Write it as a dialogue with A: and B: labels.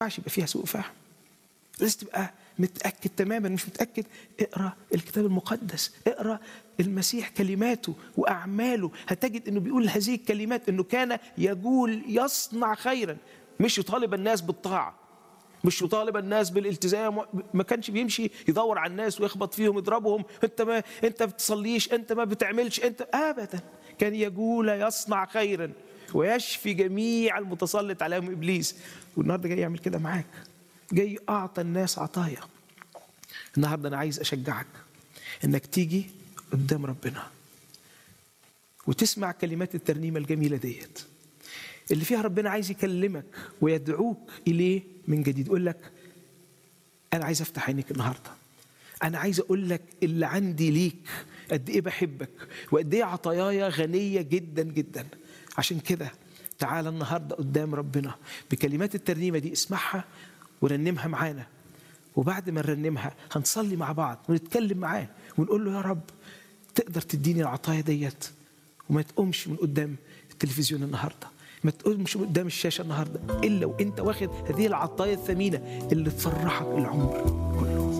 A: ينفعش يبقى فيها سوء فهم لازم تبقى متأكد تماما مش متأكد اقرأ الكتاب المقدس اقرأ المسيح كلماته وأعماله هتجد أنه بيقول هذه الكلمات أنه كان يقول يصنع خيرا مش يطالب الناس بالطاعة مش يطالب الناس بالالتزام ما كانش بيمشي يدور على الناس ويخبط فيهم يضربهم انت ما انت بتصليش انت ما بتعملش انت ابدا كان يقول يصنع خيرا ويشفي جميع المتسلط عليهم ابليس والنهارده جاي يعمل كده معاك جاي اعطى الناس عطايا النهارده انا عايز اشجعك انك تيجي قدام ربنا وتسمع كلمات الترنيمه الجميله ديت اللي فيها ربنا عايز يكلمك ويدعوك اليه من جديد يقول لك انا عايز افتح عينيك النهارده انا عايز اقول لك اللي عندي ليك قد ايه بحبك وقد ايه عطاياي غنيه جدا جدا عشان كده تعالى النهارده قدام ربنا بكلمات الترنيمه دي اسمعها ورنمها معانا وبعد ما نرنمها هنصلي مع بعض ونتكلم معاه ونقول له يا رب تقدر تديني العطايا ديت وما تقومش من قدام التلفزيون النهارده ما تقومش من قدام الشاشه النهارده الا وانت واخد هذه العطايا الثمينه اللي تفرحك العمر كله